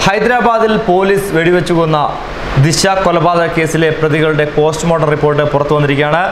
ഹൈദരാബാദിൽ പോലീസ് വെടിവെച്ചു കൊന്ന ദിശ കൊലപാതക കേസിലെ പ്രതികളുടെ പോസ്റ്റ്മോർട്ടം റിപ്പോർട്ട് പുറത്തു വന്നിരിക്കുകയാണ്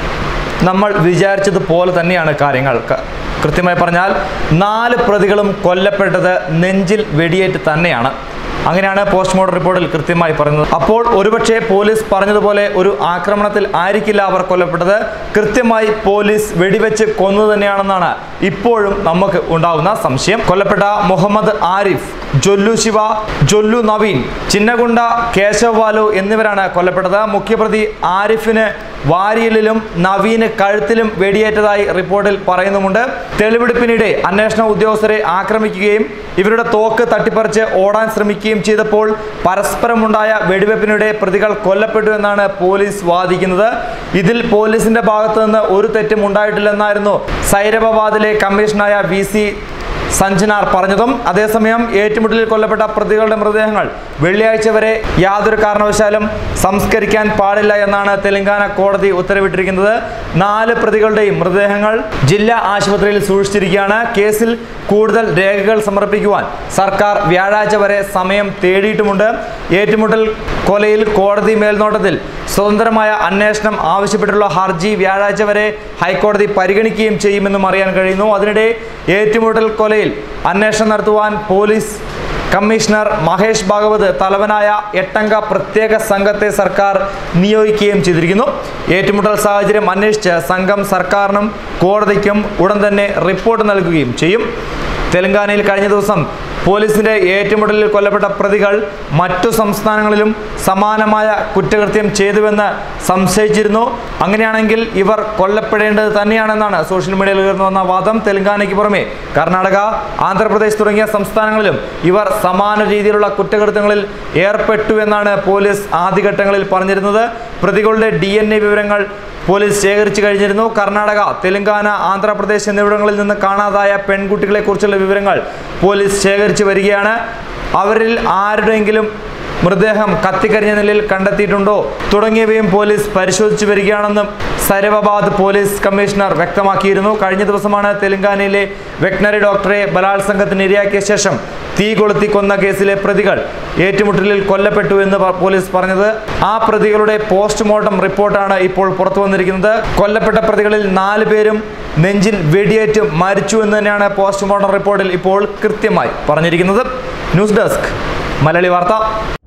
നമ്മൾ വിചാരിച്ചതുപോലെ തന്നെയാണ് കാര്യങ്ങൾ ക- കൃത്യമായി പറഞ്ഞാൽ നാല് പ്രതികളും കൊല്ലപ്പെട്ടത് നെഞ്ചിൽ വെടിയേറ്റ് തന്നെയാണ് അങ്ങനെയാണ് പോസ്റ്റ്മോർട്ടം റിപ്പോർട്ടിൽ കൃത്യമായി പറയുന്നത് അപ്പോൾ ഒരുപക്ഷെ പോലീസ് പറഞ്ഞതുപോലെ ഒരു ആക്രമണത്തിൽ ആയിരിക്കില്ല അവർ കൊല്ലപ്പെട്ടത് കൃത്യമായി പോലീസ് വെടിവെച്ച് കൊന്നു തന്നെയാണെന്നാണ് ഇപ്പോഴും നമുക്ക് ഉണ്ടാകുന്ന സംശയം കൊല്ലപ്പെട്ട മുഹമ്മദ് ആരിഫ് ജൊല്ലു ശിവ ജൊല്ലു നവീൻ ചിന്നഗുണ്ട കേശവ് ബാലു എന്നിവരാണ് കൊല്ലപ്പെട്ടത് മുഖ്യപ്രതി ആരിഫിന് വാരിയലിലും നവീന് കഴുത്തിലും വെടിയേറ്റതായി റിപ്പോർട്ടിൽ പറയുന്നുമുണ്ട് തെളിവെടുപ്പിനിടെ അന്വേഷണ ഉദ്യോഗസ്ഥരെ ആക്രമിക്കുകയും ഇവരുടെ തോക്ക് തട്ടിപ്പറിച്ച് ഓടാൻ ശ്രമിക്കുകയും ചെയ്തപ്പോൾ പരസ്പരമുണ്ടായ വെടിവെപ്പിനിടെ പ്രതികൾ കൊല്ലപ്പെട്ടു എന്നാണ് പോലീസ് വാദിക്കുന്നത് ഇതിൽ പോലീസിന്റെ ഭാഗത്തു നിന്ന് ഒരു തെറ്റും ഉണ്ടായിട്ടില്ലെന്നായിരുന്നു സൈരബാദിലെ കമ്മീഷനായ വി സി സഞ്ജനാർ പറഞ്ഞതും അതേസമയം ഏറ്റുമുട്ടലിൽ കൊല്ലപ്പെട്ട പ്രതികളുടെ മൃതദേഹങ്ങൾ വെള്ളിയാഴ്ച വരെ യാതൊരു കാരണവശാലും സംസ്കരിക്കാൻ പാടില്ല എന്നാണ് തെലങ്കാന കോടതി ഉത്തരവിട്ടിരിക്കുന്നത് നാല് പ്രതികളുടെയും മൃതദേഹങ്ങൾ ജില്ലാ ആശുപത്രിയിൽ സൂക്ഷിച്ചിരിക്കുകയാണ് കേസിൽ കൂടുതൽ രേഖകൾ സമർപ്പിക്കുവാൻ സർക്കാർ വ്യാഴാഴ്ച വരെ സമയം തേടിയിട്ടുമുണ്ട് ഏറ്റുമുട്ടൽ കൊലയിൽ കോടതി മേൽനോട്ടത്തിൽ സ്വതന്ത്രമായ അന്വേഷണം ആവശ്യപ്പെട്ടുള്ള ഹർജി വ്യാഴാഴ്ച വരെ ഹൈക്കോടതി പരിഗണിക്കുകയും ചെയ്യുമെന്നും അറിയാൻ കഴിയുന്നു അതിനിടെ ഏറ്റുമുട്ടൽ കൊലയിൽ അന്വേഷണം നടത്തുവാൻ പോലീസ് കമ്മീഷണർ മഹേഷ് ഭാഗവത് തലവനായ എട്ടംഗ പ്രത്യേക സംഘത്തെ സർക്കാർ നിയോഗിക്കുകയും ചെയ്തിരിക്കുന്നു ഏറ്റുമുട്ടൽ സാഹചര്യം അന്വേഷിച്ച് സംഘം സർക്കാരിനും കോടതിക്കും ഉടൻ തന്നെ റിപ്പോർട്ട് നൽകുകയും ചെയ്യും തെലങ്കാനയിൽ കഴിഞ്ഞ ദിവസം പോലീസിന്റെ ഏറ്റുമുട്ടലിൽ കൊല്ലപ്പെട്ട പ്രതികൾ മറ്റു സംസ്ഥാനങ്ങളിലും സമാനമായ കുറ്റകൃത്യം ചെയ്തുവെന്ന് സംശയിച്ചിരുന്നു അങ്ങനെയാണെങ്കിൽ ഇവർ കൊല്ലപ്പെടേണ്ടത് തന്നെയാണെന്നാണ് സോഷ്യൽ മീഡിയയിൽ ഉയർന്നു വന്ന വാദം തെലങ്കാനയ്ക്ക് പുറമെ കർണാടക ആന്ധ്രാപ്രദേശ് തുടങ്ങിയ സംസ്ഥാനങ്ങളിലും ഇവർ സമാന രീതിയിലുള്ള കുറ്റകൃത്യങ്ങളിൽ ഏർപ്പെട്ടു എന്നാണ് പോലീസ് ആദ്യഘട്ടങ്ങളിൽ പറഞ്ഞിരുന്നത് പ്രതികളുടെ ഡി വിവരങ്ങൾ പോലീസ് ശേഖരിച്ചു കഴിഞ്ഞിരുന്നു കർണാടക തെലങ്കാന ആന്ധ്രാപ്രദേശ് എന്നിവിടങ്ങളിൽ നിന്ന് കാണാതായ പെൺകുട്ടികളെ കുറിച്ചുള്ള വിവരങ്ങൾ പോലീസ് ശേഖരിച്ചു വരികയാണ് അവരിൽ ആരുടെയെങ്കിലും മൃതദേഹം കത്തിക്കരിഞ്ഞ നിലയിൽ കണ്ടെത്തിയിട്ടുണ്ടോ തുടങ്ങിയവയും പോലീസ് പരിശോധിച്ചു വരികയാണെന്നും സൈരബാദ് പോലീസ് കമ്മീഷണർ വ്യക്തമാക്കിയിരുന്നു കഴിഞ്ഞ ദിവസമാണ് തെലങ്കാനയിലെ വെറ്റിനറി ഡോക്ടറെ ബലാത്സംഗത്തിന് ഇരയാക്കിയ ശേഷം തീ കൊളുത്തി കൊന്ന കേസിലെ പ്രതികൾ ഏറ്റുമുട്ടലിൽ കൊല്ലപ്പെട്ടു എന്ന് പ- പോലീസ് പറഞ്ഞത് ആ പ്രതികളുടെ പോസ്റ്റ്മോർട്ടം റിപ്പോർട്ടാണ് ഇപ്പോൾ പുറത്തു വന്നിരിക്കുന്നത് കൊല്ലപ്പെട്ട പ്രതികളിൽ നാല് പേരും നെഞ്ചിൽ വെടിയേറ്റ് മരിച്ചു എന്ന് തന്നെയാണ് പോസ്റ്റ്മോർട്ടം റിപ്പോർട്ടിൽ ഇപ്പോൾ കൃത്യമായി പറഞ്ഞിരിക്കുന്നത് ന്യൂസ് ഡെസ്ക് മലയാളി വാർത്ത